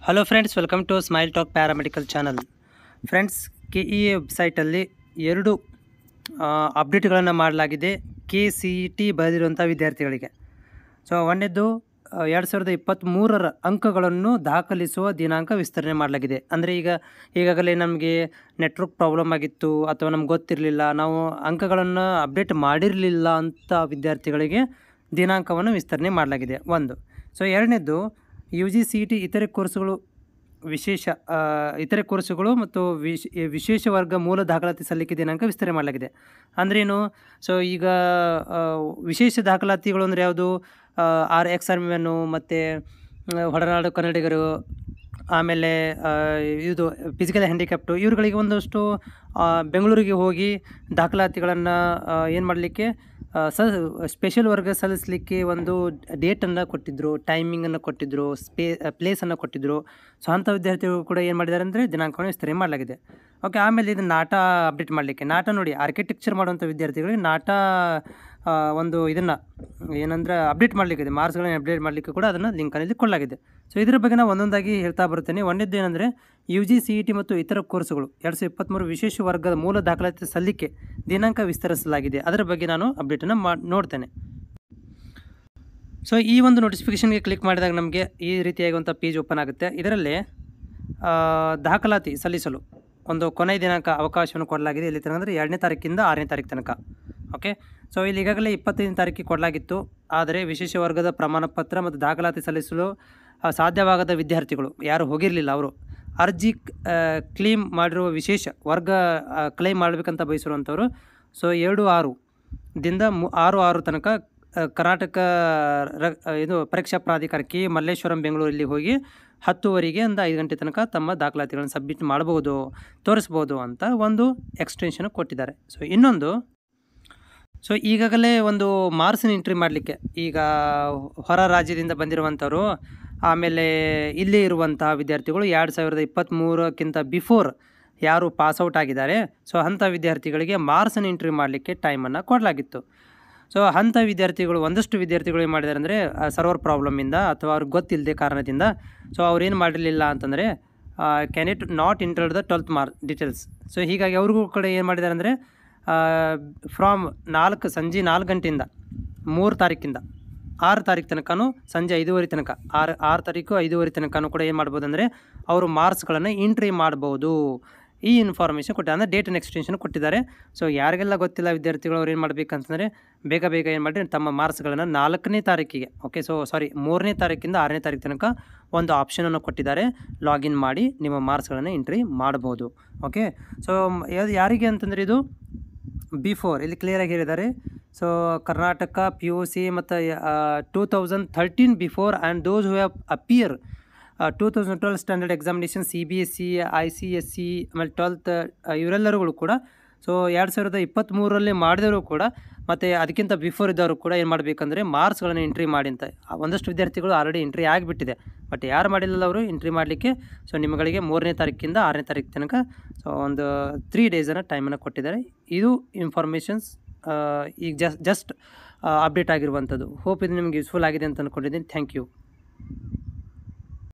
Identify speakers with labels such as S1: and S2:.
S1: hello friends welcome to Smile Talk paramedical channel friends K E ವೆಬ್ಸೈಟಲ್ಲಿ ಎರಡು ಅಪ್ಡೇಟ್ಗಳನ್ನು ಮಾಡಲಾಗಿದೆ ಕೆ ಸಿ ಇ ಟಿ ಬರೆದಿರುವಂಥ ವಿದ್ಯಾರ್ಥಿಗಳಿಗೆ ಸೊ ಒಂದನೇದು ಎರಡು ಸಾವಿರದ ಇಪ್ಪತ್ತ್ಮೂರರ ಅಂಕಗಳನ್ನು ದಾಖಲಿಸುವ ದಿನಾಂಕ ವಿಸ್ತರಣೆ ಮಾಡಲಾಗಿದೆ ಅಂದರೆ ಈಗ ಈಗಾಗಲೇ ನಮಗೆ ನೆಟ್ವರ್ಕ್ ಪ್ರಾಬ್ಲಮ್ ಆಗಿತ್ತು ಅಥವಾ ನಮ್ಗೆ ಗೊತ್ತಿರಲಿಲ್ಲ ನಾವು ಅಂಕಗಳನ್ನು ಅಪ್ಡೇಟ್ ಮಾಡಿರಲಿಲ್ಲ ಅಂತ ವಿದ್ಯಾರ್ಥಿಗಳಿಗೆ ದಿನಾಂಕವನ್ನು ವಿಸ್ತರಣೆ ಮಾಡಲಾಗಿದೆ ಒಂದು ಸೊ ಎರಡನೇದು ಯು ಜಿ ಸಿ ಟಿ ಇತರೆ ಕೋರ್ಸುಗಳು ವಿಶೇಷ ಆ, ಇತರೆ ಕೋರ್ಸುಗಳು ಮತ್ತು ವಿಶ್ ವಿಶೇಷ ವರ್ಗ ಮೂಲ ದಾಖಲಾತಿ ಸಲ್ಲಿಕೆ ದಿನಾಂಕ ವಿಸ್ತರಣೆ ಮಾಡಲಾಗಿದೆ ಅಂದ್ರೇನು ಸೊ ಈಗ ಆ, ವಿಶೇಷ ದಾಖಲಾತಿಗಳು ಅಂದರೆ ಯಾವುದು ಆರ್ ಎಕ್ಸ್ ಆರ್ಮಿಯನ್ನು ಮತ್ತು ಹೊರನಾಡು ಕನ್ನಡಿಗರು ಆಮೇಲೆ ಆ, ಇದು ಫಿಸಿಕಲ್ ಹ್ಯಾಂಡಿಕ್ಯಾಪ್ಟು ಇವ್ರುಗಳಿಗೆ ಒಂದಷ್ಟು ಆ, ಬೆಂಗಳೂರಿಗೆ ಹೋಗಿ ದಾಖಲಾತಿಗಳನ್ನು ಏನು ಮಾಡಲಿಕ್ಕೆ ಸ ಸ್ಪೆಷಲ್ ವರ್ಗ ಸಲ್ಲಿಸಲಿಕ್ಕೆ ಒಂದು ಡೇಟನ್ನು ಕೊಟ್ಟಿದ್ದರು ಟೈಮಿಂಗನ್ನು ಕೊಟ್ಟಿದ್ದರು ಸ್ಪೇ ಪ್ಲೇಸನ್ನು ಕೊಟ್ಟಿದ್ದರು ಸೊ ಅಂಥ ವಿದ್ಯಾರ್ಥಿಗಳು ಕೂಡ ಏನು ಮಾಡಿದ್ದಾರೆ ಅಂದರೆ ದಿನಾಂಕವನ್ನು ವಿಸ್ತರಣೆ ಮಾಡಲಾಗಿದೆ ಓಕೆ ಆಮೇಲೆ ಇದು ನಾಟ ಅಪ್ಡೇಟ್ ಮಾಡಲಿಕ್ಕೆ ನಾಟ ನೋಡಿ ಆರ್ಕಿಟೆಕ್ಚರ್ ಮಾಡುವಂಥ ವಿದ್ಯಾರ್ಥಿಗಳಿಗೆ ನಾಟ ಆ, ಒಂದು ಇದನ್ನು ಏನಂದ್ರೆ ಅಪ್ಡೇಟ್ ಮಾಡಲಿಕ್ಕಿದೆ ಮಾರ್ಕ್ಸ್ಗಳನ್ನ ಅಪ್ಡೇಟ್ ಮಾಡಲಿಕ್ಕೆ ಕೂಡ ಅದನ್ನು ಲಿಂಕಲ್ಲಿ ಕೊಡಲಾಗಿದೆ ಸೊ ಇದ್ರ ಬಗ್ಗೆ ನಾನು ಒಂದೊಂದಾಗಿ ಹೇಳ್ತಾ ಬರ್ತೇನೆ ಒಂದದ್ದು ಏನಂದರೆ U G C E T ಮತ್ತು ಇತರ ಕೋರ್ಸುಗಳು ಎರಡು ಸಾವಿರದ ಇಪ್ಪತ್ತ್ಮೂರು ವಿಶೇಷ ವರ್ಗದ ಮೂಲ ದಾಖಲಾತಿ ಸಲ್ಲಿಕೆ ದಿನಾಂಕ ವಿಸ್ತರಿಸಲಾಗಿದೆ ಅದರ ಬಗ್ಗೆ ನಾನು ಅಪ್ಡೇಟನ್ನು ಮಾ ನೋಡ್ತೇನೆ ಸೊ ಈ ಒಂದು ನೋಟಿಫಿಕೇಷನ್ಗೆ ಕ್ಲಿಕ್ ಮಾಡಿದಾಗ ನಮಗೆ ಈ ರೀತಿಯಾಗುವಂಥ ಪೇಜ್ ಓಪನ್ ಆಗುತ್ತೆ ಇದರಲ್ಲಿ ಆ, ದಾಖಲಾತಿ ಸಲ್ಲಿಸಲು ಒಂದು ಕೊನೆಯ ದಿನಾಂಕ ಅವಕಾಶವನ್ನು ಕೊಡಲಾಗಿದೆ ಇಲ್ಲಿ ತನಕ ಅಂದರೆ ಎರಡನೇ ತಾರೀಕಿಂದ ಆರನೇ ತಾರೀಕು ತನಕ ಓಕೆ ಸೊ ಇಲ್ಲಿ ಈಗಾಗಲೇ ಇಪ್ಪತ್ತೈದನೇ ತಾರೀಕಿಗೆ ಕೊಡಲಾಗಿತ್ತು ಆದರೆ ವಿಶೇಷ ವರ್ಗದ ಪ್ರಮಾಣ ಪತ್ರ ಮತ್ತು ದಾಖಲಾತಿ ಸಲ್ಲಿಸಲು ಆ, ಸಾಧ್ಯವಾಗದ ವಿದ್ಯಾರ್ಥಿಗಳು ಯಾರು ಹೋಗಿರಲಿಲ್ಲ ಅವರು ಅರ್ಜಿ ಕ್ಲೇಮ್ ಮಾಡಿರುವ ವಿಶೇಷ ವರ್ಗ ಕ್ಲೇಮ್ ಮಾಡಬೇಕಂತ ಬಯಸಿರುವಂಥವ್ರು ಸೊ ಎರಡು ಆರು ದಿಂದ ಮು ಆರು ಆರು ತನಕ ಆ, ಕರ್ನಾಟಕ ರ ಇದು ಪರೀಕ್ಷಾ ಪ್ರಾಧಿಕಾರ ಕೆ ಮಲ್ಲೇಶ್ವರಂ ಬೆಂಗಳೂರಲ್ಲಿ ಹೋಗಿ ಹತ್ತುವರೆಗೆ ಒಂದು ಐದು ಗಂಟೆ ತನಕ ತಮ್ಮ ದಾಖಲಾತಿಗಳನ್ನು ಸಬ್ಮಿಟ್ ಮಾಡ್ಬೋದು ತೋರಿಸ್ಬೋದು ಅಂತ ಒಂದು ಎಕ್ಸ್ಟೆನ್ಷನ್ ಕೊಟ್ಟಿದ್ದಾರೆ ಸೊ ಇನ್ನೊಂದು ಸೊ ಈಗಾಗಲೇ ಒಂದು ಮಾರ್ಕ್ಸನ್ನ ಎಂಟ್ರಿ ಮಾಡಲಿಕ್ಕೆ ಈಗ ಹೊರ ರಾಜ್ಯದಿಂದ ಬಂದಿರುವಂಥವ್ರು ಆಮೇಲೆ ಇಲ್ಲಿ ಇರುವಂತಹ ವಿದ್ಯಾರ್ಥಿಗಳು ಎರಡು ಸಾವಿರದ ಇಪ್ಪತ್ತ್ಮೂರಕ್ಕಿಂತ ಬಿಫೋರ್ ಯಾರು ಪಾಸ್ಔಟ್ ಆಗಿದ್ದಾರೆ ಸೊ ಅಂಥ ವಿದ್ಯಾರ್ಥಿಗಳಿಗೆ ಮಾರ್ಕ್ಸನ್ನು ಎಂಟ್ರಿ ಮಾಡಲಿಕ್ಕೆ ಟೈಮನ್ನು ಕೊಡಲಾಗಿತ್ತು ಸೊ ಅಂಥ ವಿದ್ಯಾರ್ಥಿಗಳು ಒಂದಷ್ಟು ವಿದ್ಯಾರ್ಥಿಗಳು ಏನು ಮಾಡಿದ್ದಾರೆ ಅಂದರೆ ಸರ್ವರ್ ಪ್ರಾಬ್ಲಮಿಂದ ಅಥವಾ ಅವ್ರಿಗೆ ಗೊತ್ತಿಲ್ಲದೆ ಕಾರಣದಿಂದ ಸೊ ಅವ್ರು ಏನು ಮಾಡಿರಲಿಲ್ಲ ಅಂತಂದರೆ can it not enter the twelfth mark details so ಹೀಗಾಗಿ ಅವ್ರಿಗೂ ಕಡೆ ಏನು ಮಾಡಿದ್ದಾರೆ ಅಂದರೆ ಫ್ರಾಮ್ ನಾಲ್ಕು ಸಂಜೆ ನಾಲ್ಕು ಗಂಟೆಯಿಂದ ಮೂರು ತಾರೀಕಿಂದ ಆರು ತಾರೀಕು ತನಕನೂ ಸಂಜೆ ಐದೂವರೆ ತನಕ ಆರು ಆರು ತಾರೀಕು ಐದೂವರೆ ತನಕನೂ ಕೂಡ ಏನು ಮಾಡ್ಬೋದು ಅಂದರೆ ಅವರು ಮಾರ್ಕ್ಸ್ಗಳನ್ನು ಎಂಟ್ರಿ ಮಾಡ್ಬೋದು ಈ ಇನ್ಫಾರ್ಮೇಷನ್ ಕೊಟ್ಟಿದ್ದಾರೆ ಅಂದರೆ ಡೇಟನ್ನು ಎಕ್ಸ್ಟೆನ್ಷನ್ ಕೊಟ್ಟಿದ್ದಾರೆ ಸೊ ಯಾರಿಗೆಲ್ಲ ಗೊತ್ತಿಲ್ಲ ವಿದ್ಯಾರ್ಥಿಗಳು ಅವ್ರು ಏನು ಮಾಡಬೇಕಂತಂದರೆ ಬೇಗ ಬೇಗ ಏನು ಮಾಡಿರಿ ತಮ್ಮ ಮಾರ್ಕ್ಸ್ಗಳನ್ನು ನಾಲ್ಕನೇ ತಾರೀಕಿಗೆ ಓಕೆ ಸೊ ಸಾರಿ ಮೂರನೇ ತಾರೀಕಿಂದ ಆರನೇ ತಾರೀಕು ತನಕ ಒಂದು ಆಪ್ಷನನ್ನು ಕೊಟ್ಟಿದ್ದಾರೆ ಲಾಗಿನ್ ಮಾಡಿ ನಿಮ್ಮ ಮಾರ್ಕ್ಸ್ಗಳನ್ನು ಎಂಟ್ರಿ ಮಾಡ್ಬೋದು ಓಕೆ ಸೊ ಯಾರಿಗೆ ಅಂತಂದರೆ ಇದು ಬಿಫೋರ್ ಇಲ್ಲಿ ಕ್ಲಿಯರಾಗಿ ಹೇಳಿದ್ದಾರೆ so Karnataka P U C ಮತ್ತು two thousand thirteen before and those who have appear two thousand twelve standard examination C B S C I C S C ಆಮೇಲೆ ಟ್ವೆಲ್ತ್ ಇವರೆಲ್ಲರುಗಳು ಕೂಡ ಸೊ ಎರಡು ಸಾವಿರದ ಇಪ್ಪತ್ತ್ಮೂರರಲ್ಲಿ ಮಾಡಿದವರು ಕೂಡ ಮತ್ತು ಅದಕ್ಕಿಂತ ಬಿಫೋರ್ ಇದ್ದವರು ಕೂಡ ಏನು ಮಾಡಬೇಕಂದ್ರೆ ಮಾರ್ಕ್ಸ್ಗಳನ್ನು ಎಂಟ್ರಿ ಮಾಡಿ ಅಂತ ಆ ಒಂದಷ್ಟು ವಿದ್ಯಾರ್ಥಿಗಳು ಆಲ್ರೆಡಿ ಎಂಟ್ರಿ ಆಗಿಬಿಟ್ಟಿದೆ ಬಟ್ ಯಾರು ಮಾಡಿಲ್ಲ ಅವರು ಎಂಟ್ರಿ ಮಾಡಲಿಕ್ಕೆ ಸೊ ನಿಮ್ಮಗಳಿಗೆ ಮೂರನೇ ತಾರೀಕಿಂದ ಆರನೇ ತಾರೀಕು ತನಕ ಸೊ ಒಂದು ತ್ರೀ ಡೇಸನ್ನು ಟೈಮನ್ನು ಕೊಟ್ಟಿದ್ದಾರೆ ಇದು ಇನ್ಫಾರ್ಮೇಷನ್ಸ್ ಈಗ ಜಸ್ಟ್ ಜಸ್ಟ್ ಅಪ್ಡೇಟ್ ಆಗಿರುವಂಥದ್ದು ಹೋಪ್ ಇದು ನಿಮಗೆ ಯೂಸ್ಫುಲ್ ಆಗಿದೆ ಅಂತ ಅಂದ್ಕೊಂಡಿದ್ದೀನಿ ಥ್ಯಾಂಕ್ ಯು